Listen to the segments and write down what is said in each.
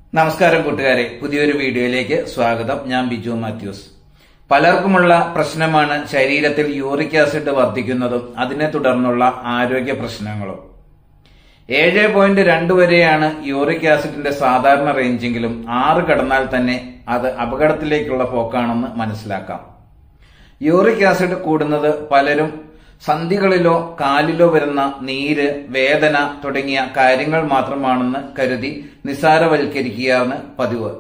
നമസ്കാരം കൂട്ടുകാരെ പുതിയൊരു വീഡിയോയിലേക്ക് സ്വാഗതം ഞാൻ ബിജു മാത്യൂസ് പലർക്കുമുള്ള പ്രശ്നമാണ് ശരീരത്തിൽ യൂറിക് ആസിഡ് വർദ്ധിക്കുന്നതും അതിനെ തുടർന്നുള്ള ആരോഗ്യ പ്രശ്നങ്ങളും ഏഴ് പോയിന്റ് രണ്ട് വരെയാണ് യൂറിക് ആസിഡിന്റെ സാധാരണ റേഞ്ചെങ്കിലും ആറ് കടന്നാൽ തന്നെ അത് അപകടത്തിലേക്കുള്ള പോക്കാണെന്ന് മനസ്സിലാക്കാം യൂറിക് ആസിഡ് കൂടുന്നത് പലരും സന്ധികളിലോ കാലിലോ വരുന്ന നീര് വേദന തുടങ്ങിയ കാര്യങ്ങൾ മാത്രമാണെന്ന് കരുതി നിസാരവൽക്കരിക്കുകയാണ് പതിവ്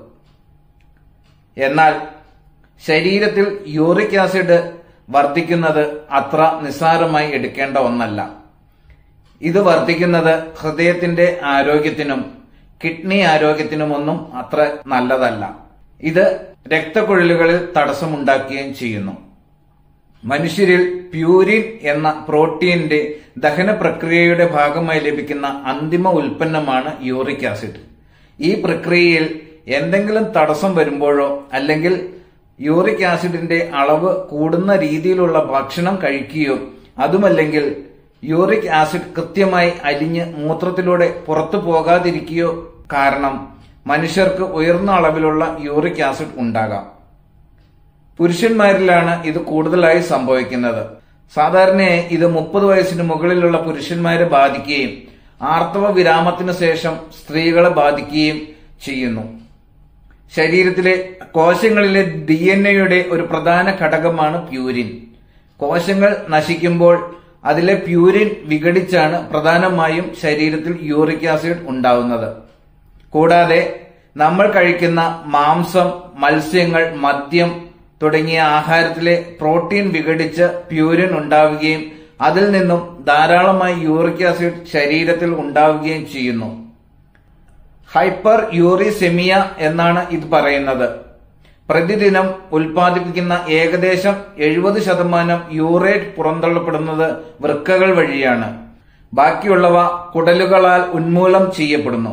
എന്നാൽ ശരീരത്തിൽ യൂറിക് ആസിഡ് വർദ്ധിക്കുന്നത് അത്ര നിസ്സാരമായി എടുക്കേണ്ട ഒന്നല്ല ഇത് വർദ്ധിക്കുന്നത് ഹൃദയത്തിന്റെ ആരോഗ്യത്തിനും കിഡ്നി ആരോഗ്യത്തിനുമൊന്നും അത്ര നല്ലതല്ല ഇത് രക്തക്കുഴലുകളിൽ തടസ്സമുണ്ടാക്കുകയും ചെയ്യുന്നു മനുഷ്യരിൽ പ്യൂരിൻ എന്ന പ്രോട്ടീന്റെ ദഹന പ്രക്രിയയുടെ ഭാഗമായി ലഭിക്കുന്ന അന്തിമ ഉൽപ്പന്നമാണ് യൂറിക് ആസിഡ് ഈ പ്രക്രിയയിൽ എന്തെങ്കിലും തടസ്സം വരുമ്പോഴോ അല്ലെങ്കിൽ യൂറിക് ആസിഡിന്റെ അളവ് കൂടുന്ന രീതിയിലുള്ള ഭക്ഷണം കഴിക്കുകയോ അതുമല്ലെങ്കിൽ യൂറിക് ആസിഡ് കൃത്യമായി അലിഞ്ഞ് മൂത്രത്തിലൂടെ പുറത്തു പോകാതിരിക്കുകയോ കാരണം മനുഷ്യർക്ക് ഉയർന്ന അളവിലുള്ള യൂറിക് ആസിഡ് ഉണ്ടാകാം പുരുഷന്മാരിലാണ് ഇത് കൂടുതലായി സംഭവിക്കുന്നത് സാധാരണയായി ഇത് മുപ്പത് വയസ്സിന് മുകളിലുള്ള പുരുഷന്മാരെ ബാധിക്കുകയും ആർത്തവ വിരാമത്തിന് ശേഷം സ്ത്രീകളെ ബാധിക്കുകയും ചെയ്യുന്നു ശരീരത്തിലെ കോശങ്ങളിലെ ഡി എൻ എയുടെ ഒരു പ്രധാന ഘടകമാണ് പ്യൂരിൻ കോശങ്ങൾ നശിക്കുമ്പോൾ അതിലെ പ്യൂരിൻ വിഘടിച്ചാണ് പ്രധാനമായും ശരീരത്തിൽ യൂറിക് ആസിഡ് ഉണ്ടാവുന്നത് കൂടാതെ നമ്മൾ കഴിക്കുന്ന മാംസം മത്സ്യങ്ങൾ മദ്യം തുടങ്ങിയ ആഹാരത്തിലെ പ്രോട്ടീൻ വിഘടിച്ച് പ്യൂരിൻ ഉണ്ടാവുകയും അതിൽ നിന്നും ധാരാളമായി യൂറിക് ആസിഡ് ശരീരത്തിൽ ഉണ്ടാവുകയും ചെയ്യുന്നു ഹൈപ്പർ യൂറിസെമിയ എന്നാണ് ഇത് പറയുന്നത് പ്രതിദിനം ഉൽപ്പാദിപ്പിക്കുന്ന ഏകദേശം എഴുപത് ശതമാനം യൂറേറ്റ് പുറന്തള്ളപ്പെടുന്നത് വൃക്കകൾ വഴിയാണ് ബാക്കിയുള്ളവ കുടലുകളാൽ ഉന്മൂലനം ചെയ്യപ്പെടുന്നു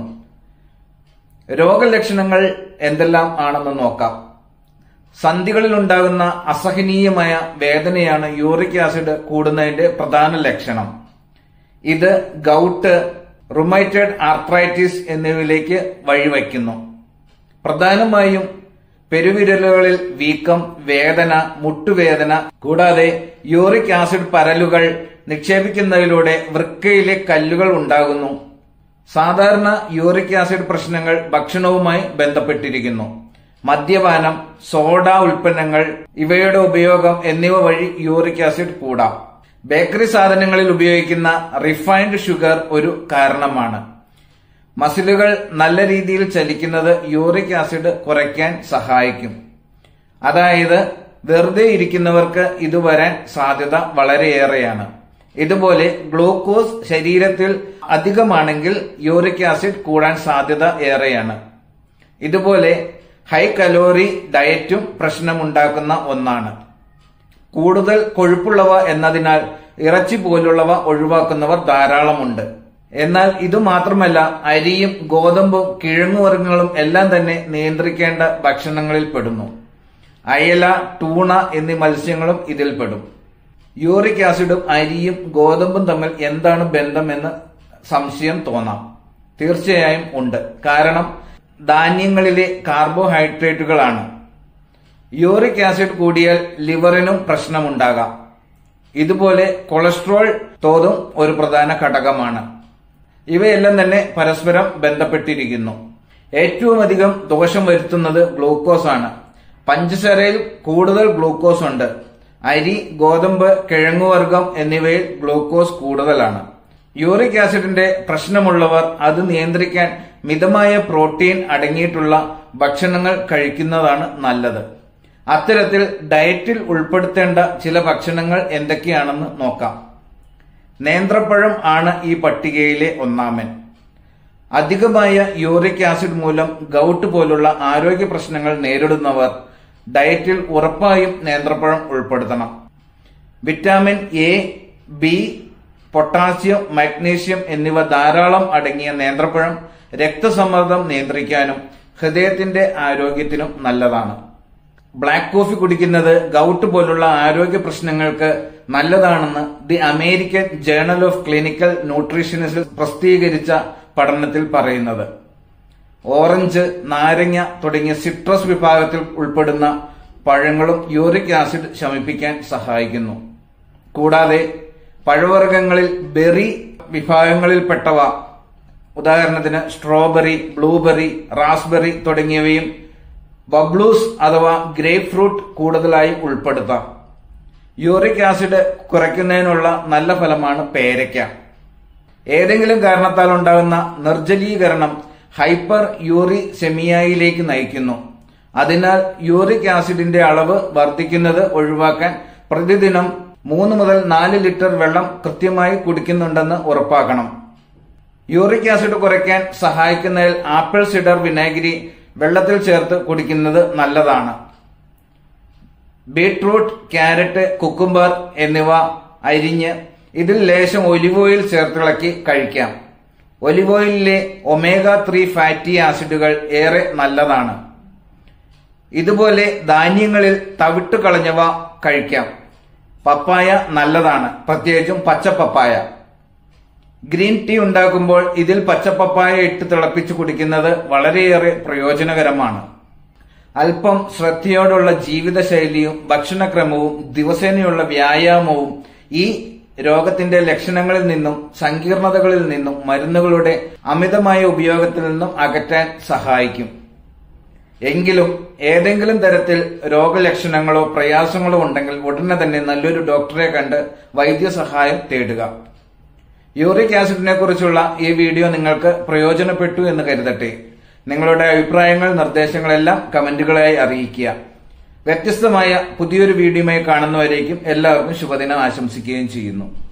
രോഗലക്ഷണങ്ങൾ എന്തെല്ലാം ആണെന്ന് നോക്കാം സന്ധികളിൽ ഉണ്ടാകുന്ന അസഹനീയമായ വേദനയാണ് യൂറിക് ആസിഡ് കൂടുന്നതിന്റെ പ്രധാന ലക്ഷണം ഇത് ഗൗട്ട് റുമൈറ്റഡ് ആർത്രൈറ്റിസ് എന്നിവയിലേക്ക് വഴിവയ്ക്കുന്നു പ്രധാനമായും പെരുവിരലുകളിൽ വീക്കം വേദന മുട്ടുവേദന കൂടാതെ യൂറിക് ആസിഡ് പരലുകൾ നിക്ഷേപിക്കുന്നതിലൂടെ വൃക്കയിലെ കല്ലുകൾ ഉണ്ടാകുന്നു സാധാരണ യൂറിക് ആസിഡ് പ്രശ്നങ്ങൾ ഭക്ഷണവുമായി ബന്ധപ്പെട്ടിരിക്കുന്നു മദ്യപാനം സോഡ ഉൽപ്പന്നങ്ങൾ ഇവയുടെ ഉപയോഗം എന്നിവ വഴി യൂറിക് ആസിഡ് കൂടാം ബേക്കറി സാധനങ്ങളിൽ ഉപയോഗിക്കുന്ന റിഫൈൻഡ് ഷുഗർ ഒരു കാരണമാണ് മസിലുകൾ നല്ല രീതിയിൽ ചലിക്കുന്നത് യൂറിക് ആസിഡ് കുറയ്ക്കാൻ സഹായിക്കും അതായത് വെറുതെ ഇരിക്കുന്നവർക്ക് ഇത് വരാൻ സാധ്യത വളരെയേറെയാണ് ഇതുപോലെ ഗ്ലൂക്കോസ് ശരീരത്തിൽ അധികമാണെങ്കിൽ യൂറിക് ആസിഡ് കൂടാൻ സാധ്യത ഏറെയാണ് ഇതുപോലെ ഹൈ കലോറി ഡയറ്റും പ്രശ്നമുണ്ടാക്കുന്ന ഒന്നാണ് കൂടുതൽ കൊഴുപ്പുള്ളവ എന്നതിനാൽ ഇറച്ചി പോലുള്ളവ ഒഴിവാക്കുന്നവർ ധാരാളമുണ്ട് എന്നാൽ ഇത് മാത്രമല്ല അരിയും ഗോതമ്പും കിഴങ്ങുവർഗ്ഗങ്ങളും എല്ലാം തന്നെ നിയന്ത്രിക്കേണ്ട ഭക്ഷണങ്ങളിൽ പെടുന്നു അയല ടൂണ എന്നീ മത്സ്യങ്ങളും ഇതിൽപ്പെടും യൂറിക് ആസിഡും അരിയും ഗോതമ്പും തമ്മിൽ എന്താണ് ബന്ധമെന്ന് സംശയം തോന്നാം തീർച്ചയായും ഉണ്ട് കാരണം ധാന്യങ്ങളിലെ കാർബോഹൈഡ്രേറ്റുകളാണ് യൂറിക് ആസിഡ് കൂടിയാൽ ലിവറിനും പ്രശ്നമുണ്ടാകാം ഇതുപോലെ കൊളസ്ട്രോൾ തോതും ഒരു പ്രധാന ഘടകമാണ് ഇവയെല്ലാം തന്നെ പരസ്പരം ബന്ധപ്പെട്ടിരിക്കുന്നു ഏറ്റവും അധികം ദോഷം വരുത്തുന്നത് ഗ്ലൂക്കോസ് ആണ് പഞ്ചസാരയിൽ കൂടുതൽ ഗ്ലൂക്കോസ് ഉണ്ട് അരി ഗോതമ്പ് കിഴങ്ങുവർഗം എന്നിവയിൽ ഗ്ലൂക്കോസ് കൂടുതലാണ് യൂറിക് ആസിഡിന്റെ പ്രശ്നമുള്ളവർ അത് നിയന്ത്രിക്കാൻ മിതമായ പ്രോട്ടീൻ അടങ്ങിയിട്ടുള്ള ഭക്ഷണങ്ങൾ കഴിക്കുന്നതാണ് നല്ലത് അത്തരത്തിൽ ഡയറ്റിൽ ഉൾപ്പെടുത്തേണ്ട ചില ഭക്ഷണങ്ങൾ എന്തൊക്കെയാണെന്ന് നോക്കാം നേന്ത്രപ്പഴം ആണ് ഈ പട്ടികയിലെ ഒന്നാമൻ അധികമായ യൂറിക് ആസിഡ് മൂലം ഗൗട്ട് പോലുള്ള ആരോഗ്യ പ്രശ്നങ്ങൾ നേരിടുന്നവർ ഡയറ്റിൽ ഉറപ്പായും നേന്ത്രപ്പഴം ഉൾപ്പെടുത്തണം vitamin A B potassium magnesium എന്നിവ ധാരാളം അടങ്ങിയ നേന്ത്രപ്പഴം രക്തസമ്മർദ്ദം നിയന്ത്രിക്കാനും ഹൃദയത്തിന്റെ ആരോഗ്യത്തിനും നല്ലതാണ് ബ്ലാക്ക് കോഫി കുടിക്കുന്നത് ഗൗട്ട് പോലുള്ള ആരോഗ്യ പ്രശ്നങ്ങൾക്ക് നല്ലതാണെന്ന് the American journal of clinical nutritionist പ്രസിദ്ധീകരിച്ച പഠനത്തിൽ പറയുന്നത് ഓറഞ്ച് നാരങ്ങ തുടങ്ങിയ സിട്രസ് വിഭാഗത്തിൽ ഉൾപ്പെടുന്ന പഴങ്ങളും യൂറിക് ആസിഡ് ശമിപ്പിക്കാൻ സഹായിക്കുന്നു കൂടാതെ പഴവർഗ്ഗങ്ങളിൽ ബെറി വിഭാഗങ്ങളിൽപ്പെട്ടവ ഉദാഹരണത്തിന് സ്ട്രോബെറി ബ്ലൂബെറി റാസ്ബെറി തുടങ്ങിയവയും ബബ്ലൂസ് അഥവാ ഗ്രേപ്പ് ഫ്രൂട്ട് കൂടുതലായി ഉൾപ്പെടുത്താം യൂറിക് ആസിഡ് കുറയ്ക്കുന്നതിനുള്ള നല്ല ഫലമാണ് പേരയ്ക്ക ഏതെങ്കിലും കാരണത്താൽ ഉണ്ടാകുന്ന നിർജ്ജലീകരണം ഹൈപ്പർ യൂറി സെമിയായിലേക്ക് നയിക്കുന്നു അതിനാൽ യൂറിക് ആസിഡിന്റെ അളവ് വർദ്ധിക്കുന്നത് ഒഴിവാക്കാൻ പ്രതിദിനം മൂന്ന് മുതൽ നാല് ലിറ്റർ വെള്ളം കൃത്യമായി കുടിക്കുന്നുണ്ടെന്ന് ഉറപ്പാക്കണം യൂറിക് ആസിഡ് കുറയ്ക്കാൻ സഹായിക്കുന്നതിൽ ആപ്പിൾ സിഡർ വിനാഗിരി വെള്ളത്തിൽ ചേർത്ത് കുടിക്കുന്നത് നല്ലതാണ് ബീട്രൂട്ട് ക്യാരറ്റ് കുക്കുംബർ എന്നിവ അരിഞ്ഞ് ഇതിൽ ലേശം ഒലിവ് ഓയിൽ ചേർത്തിളക്കി കഴിക്കാം ഒലിവ് ഓയിലിലെ ഒമേഗ ത്രീ ഫാറ്റി ആസിഡുകൾ ഏറെ നല്ലതാണ് ഇതുപോലെ ധാന്യങ്ങളിൽ തവിട്ട് കളഞ്ഞവ കഴിക്കാം പപ്പായ നല്ലതാണ് പ്രത്യേകിച്ചും പച്ച പപ്പായ ഗ്രീൻ ടീ ഉണ്ടാക്കുമ്പോൾ ഇതിൽ പച്ചപ്പപ്പായ ഇട്ട് തിളപ്പിച്ച് കുടിക്കുന്നത് വളരെയേറെ പ്രയോജനകരമാണ് അല്പം ശ്രദ്ധയോടുള്ള ജീവിതശൈലിയും ഭക്ഷണക്രമവും ദിവസേനയുള്ള വ്യായാമവും ഈ രോഗത്തിന്റെ ലക്ഷണങ്ങളിൽ നിന്നും സങ്കീർണതകളിൽ നിന്നും മരുന്നുകളുടെ അമിതമായ ഉപയോഗത്തിൽ നിന്നും അകറ്റാൻ സഹായിക്കും എങ്കിലും ഏതെങ്കിലും തരത്തിൽ രോഗലക്ഷണങ്ങളോ പ്രയാസങ്ങളോ ഉണ്ടെങ്കിൽ ഉടനെ തന്നെ നല്ലൊരു ഡോക്ടറെ കണ്ട് വൈദ്യസഹായം തേടുക യൂറിക് ആസിഡിനെ കുറിച്ചുള്ള ഈ വീഡിയോ നിങ്ങൾക്ക് പ്രയോജനപ്പെട്ടു എന്ന് കരുതട്ടെ നിങ്ങളുടെ അഭിപ്രായങ്ങൾ നിർദ്ദേശങ്ങളെല്ലാം കമന്റുകളായി അറിയിക്കുക വ്യത്യസ്തമായ പുതിയൊരു വീഡിയോയുമായി കാണുന്നവരേക്കും എല്ലാവർക്കും ശുഭദിനം ആശംസിക്കുകയും ചെയ്യുന്നു